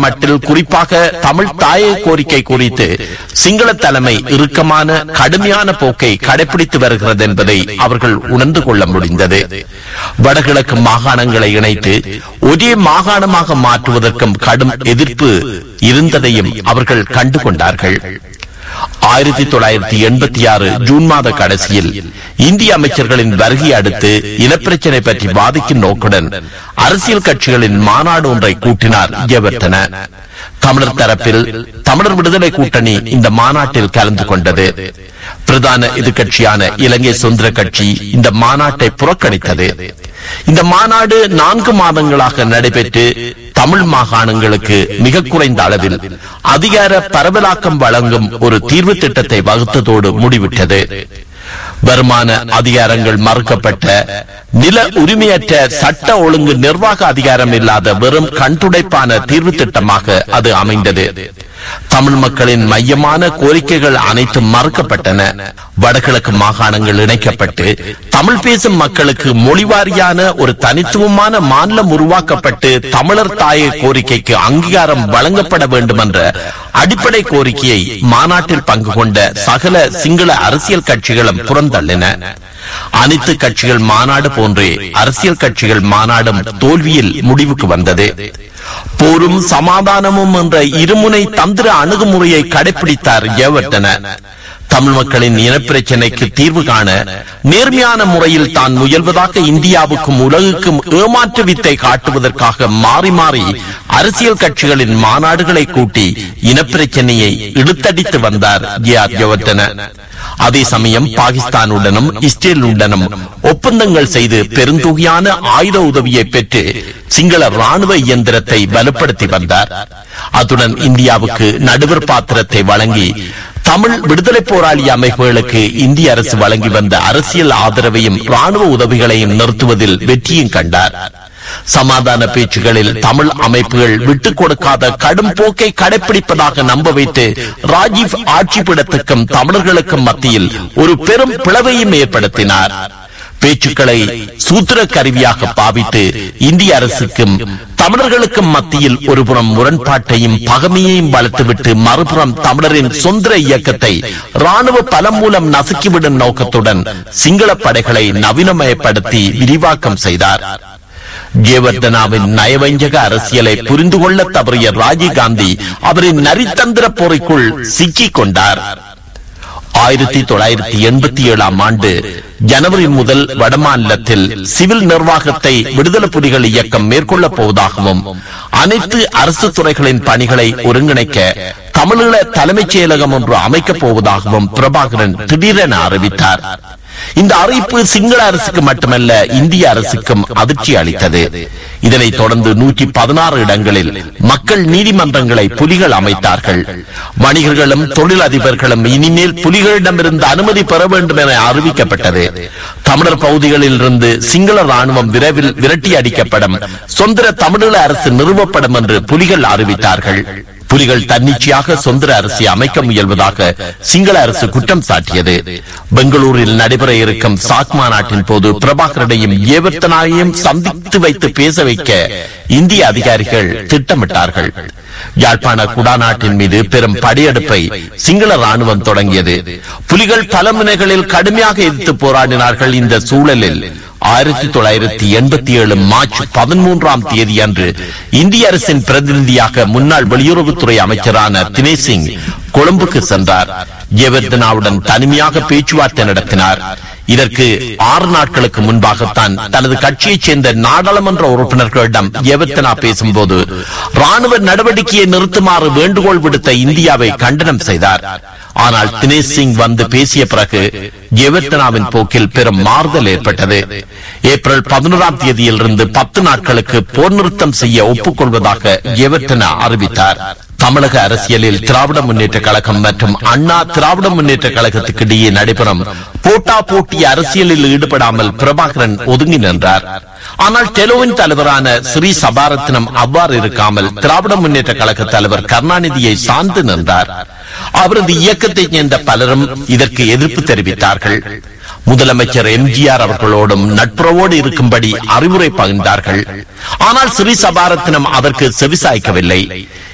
மட்டில் குறிப்பாக தமிழ் தாய கோரிக்கை குறித்து சிங்கள தலைமை இறுக்கமான கடுமையான போக்கை கடைபிடித்து வருகிறது என்பதை அவர்கள் உணர்ந்து கொள்ள முடிந்தது வடகிழக்கு மாகாணங்களை இணைத்து ஒரே மாகாணமாக மாற்றுவதற்கும் கடும் எதிர்ப்பு இருந்ததையும் அவர்கள் கண்டுகொண்டார்கள் ஆயிரத்தி தொள்ளாயிரத்தி எண்பத்தி ஆறு ஜூன் மாத கடைசியில் இந்திய அமைச்சர்களின் வருகை அடுத்து இனப்பிரச்சினை பற்றி வாதிக்கும் நோக்குடன் அரசியல் கட்சிகளின் மாநாடு ஒன்றை கூட்டினார் ஜெயவர்தன தமிழர் தரப்பில் தமிழர் விடுதலை கூட்டணி இந்த மாநாட்டில் கலந்து கொண்டது பிரதான எதிர்கட்சியான இலங்கை சுதந்திர கட்சி இந்த மாநாட்டை புறக்கணித்தது இந்த மாநாடு நான்கு மாதங்களாக நடைபெற்று தமிழ் மாகாணங்களுக்கு மிக குறைந்த அளவில் அதிகார பரவலாக்கம் வழங்கும் ஒரு தீர்வு திட்டத்தை வகுத்ததோடு முடிவிட்டது வருமான அதிகாரங்கள் மறுக்கப்பட்ட நில உரிமையற்ற சட்ட ஒழுங்கு நிர்வாக அதிகாரம் இல்லாத வெறும் கண்துடைப்பான தீர்வு திட்டமாக அது அமைந்தது தமிழ் மக்களின் மையமான கோரிக்கைகள் அனைத்தும் மறுக்கப்பட்டன வடகிழக்கு மாகாணங்கள் இணைக்கப்பட்டு தமிழ் பேசும் மக்களுக்கு மொழிவாரியான ஒரு தனித்துவமான மாநிலம் உருவாக்கப்பட்டு தமிழர் தாய கோரிக்கைக்கு அங்கீகாரம் வழங்கப்பட வேண்டும் என்ற அடிப்படை கோரிக்கையை மாநாட்டில் பங்கு கொண்ட சகல சிங்கள அரசியல் கட்சிகளும் புறந்தள்ளின அனைத்து கட்சிகள் மாநாடு போன்றே அரசியல் கட்சிகள் மாநாடும் தோல்வியில் முடிவுக்கு வந்தது போரும் சமாதானமும் என்ற இருமுனை தந்திர அணுகுமுறையை கடைபிடித்தார் ஜெயவர்தன தமிழ் மக்களின் இனப்பிரச்சினைக்கு தீர்வு காண நேர்மையான முறையில் தான் முயல்வதாக இந்தியாவுக்கும் உலகுக்கும் ஏமாற்று வித்தை காட்டுவதற்காக மாறி மாறி அரசியல் கட்சிகளின் மாநாடுகளை கூட்டி இனப்பிரச்சனையை இழுத்தடித்து வந்தார் ஜே ஆர் ஜெயவர்தன அதே சமயம் பாகிஸ்தானுடனும் இஸ்ரேலுடனும் ஒப்பந்தங்கள் செய்து பெருந்தொகையான ஆயுத உதவியை பெற்று சிங்கள ராணுவ இயந்திரத்தை வலுப்படுத்தி வந்தார் அத்துடன் இந்தியாவுக்கு நடுவர் பாத்திரத்தை வழங்கி தமிழ் விடுதலை போராளி அமைப்புகளுக்கு இந்திய அரசு வழங்கி வந்த அரசியல் ஆதரவையும் ராணுவ உதவிகளையும் நிறுத்துவதில் வெற்றியும் கண்டார் சமாதான பேச்சுகளில் தமிழ் அமைப்புகள் விட்டுக் கொடுக்காத கடும் போக்கை கடைபிடிப்பதாக நம்ப வைத்து ராஜீவ் ஆட்சி பீடத்துக்கும் தமிழர்களுக்கும் மத்தியில் ஒரு பெரும் பிளவையும் ஏற்படுத்தினார் பேச்சுக்களை சூத்திர கருவியாக பாவித்து இந்திய அரசுக்கும் தமிழர்களுக்கும் மத்தியில் ஒருபுறம் முரண்பாட்டையும் பகமையையும் வளர்த்துவிட்டு மறுபுறம் தமிழரின் சொந்த இயக்கத்தை ராணுவ பலம் மூலம் நசுக்கிவிடும் நோக்கத்துடன் சிங்கள படைகளை நவீனமயப்படுத்தி விரிவாக்கம் செய்தார் ஜெயவர்தனாவின் நயவஞ்சக அரசியலை புரிந்து கொள்ள தவறிய ராஜீவ்காந்தி அவரின் நரித்தந்திர போரைக்குள் சிக்கிக் கொண்டார் ஆயிரத்தி தொள்ளாயிரத்தி எண்பத்தி ஏழாம் ஆண்டு ஜனவரி முதல் வடமாநிலத்தில் சிவில் நிர்வாகத்தை விடுதலை புலிகள் இயக்கம் மேற்கொள்ளப் போவதாகவும் அனைத்து அரசு துறைகளின் பணிகளை ஒருங்கிணைக்க தமிழீழ தலைமைச் செயலகம் ஒன்று அமைக்கப் போவதாகவும் பிரபாகரன் திடீரென அறிவித்தார் இந்த அறிவிப்பு சிங்கள அரசுக்கு மட்டுமல்ல இந்திய அரசுக்கும் அதிர்ச்சி அளித்தது இதனைத் தொடர்ந்து நூற்றி பதினாறு இடங்களில் மக்கள் நீதிமன்றங்களை புலிகள் அமைத்தார்கள் வணிகர்களும் தொழிலதிபர்களும் இனிமேல் புலிகளிடமிருந்து அனுமதி பெற வேண்டும் என அறிவிக்கப்பட்டது தமிழர் பகுதிகளில் இருந்து சிங்கள ராணுவம் விரைவில் விரட்டி அடிக்கப்படும் சொந்த தமிழீழ அரசு நிறுவப்படும் என்று புலிகள் அறிவித்தார்கள் புலிகள் தன்னிச்சையாக சொந்த அரசை அமைக்க முயல்வதாக சிங்கள அரசு குற்றம் சாட்டியது பெங்களூரில் நடைபெற இருக்கும் சாக் மாநாட்டின் போது பிரபாகரனையும் ஏவர்த்தனாயையும் சந்தித்து வைத்து பேச வைக்க இந்திய அதிகாரிகள் திட்டமிட்டார்கள் யாழ்ப்பாண குடாநாட்டின் மீது பெரும் படையெடுப்பை சிங்கள ராணுவம் தொடங்கியது புலிகள் பல முனைகளில் கடுமையாக எதிர்த்து போராடினார்கள் இந்த சூழலில் ஆயிரத்தி தொள்ளாயிரத்தி எண்பத்தி ஏழு மார்ச் பதிமூன்றாம் தேதி அன்று இந்திய அரசின் பிரதிநிதியாக முன்னாள் வெளியுறவுத்துறை அமைச்சரான தினேஷ் சிங் கொழும்புக்கு சென்றார் ஜெயவர்தனாவுடன் தனிமையாக பேச்சுவார்த்தை நடத்தினார் இதற்கு ஆறு நாட்களுக்கு முன்பாகத்தான் தனது கட்சியைச் சேர்ந்த நாடாளுமன்ற உறுப்பினர்களிடம் ஜெயவர்தனா பேசும்போது ராணுவ நடவடிக்கையை நிறுத்துமாறு வேண்டுகோள் விடுத்த இந்தியாவை கண்டனம் செய்தார் ஆனால் தினேஷ் சிங் வந்து பேசிய பிறகு ஜெயவர்தனாவின் போக்கில் பெரும் மாறுதல் ஏற்பட்டது ஏப்ரல் பதினோராம் தேதியிலிருந்து பத்து நாட்களுக்கு போர் நிறுத்தம் செய்ய ஒப்புக்கொள்வதாக ஜெயவர்தனா அறிவித்தார் தமிழக அரசியலில் திராவிட முன்னேற்ற கழகம் மற்றும் அண்ணா திராவிட முன்னேற்ற கழகத்துக்கு இடையே நடைபெறும் போட்டா போட்டி அரசியலில் ஈடுபடாமல் பிரபாகரன் ஒதுங்கி நின்றார் ஆனால் டெலோவின் தலைவரான ஸ்ரீ சபாரத்னம் அவ்வாறு இருக்காமல் திராவிட முன்னேற்ற கழக தலைவர் கருணாநிதியை சார்ந்து நின்றார் அவரது இயக்கத்தைச் சேர்ந்த பலரும் இதற்கு எதிர்ப்பு தெரிவித்தார்கள் முதலமைச்சர் எம்ஜிஆர் அவர்களோடும் நட்புறவோடு இருக்கும்படி அறிவுரை பகிர்ந்தார்கள் ஆனால் ஸ்ரீ சபாரத்னம் அதற்கு செவிசாய்க்கவில்லை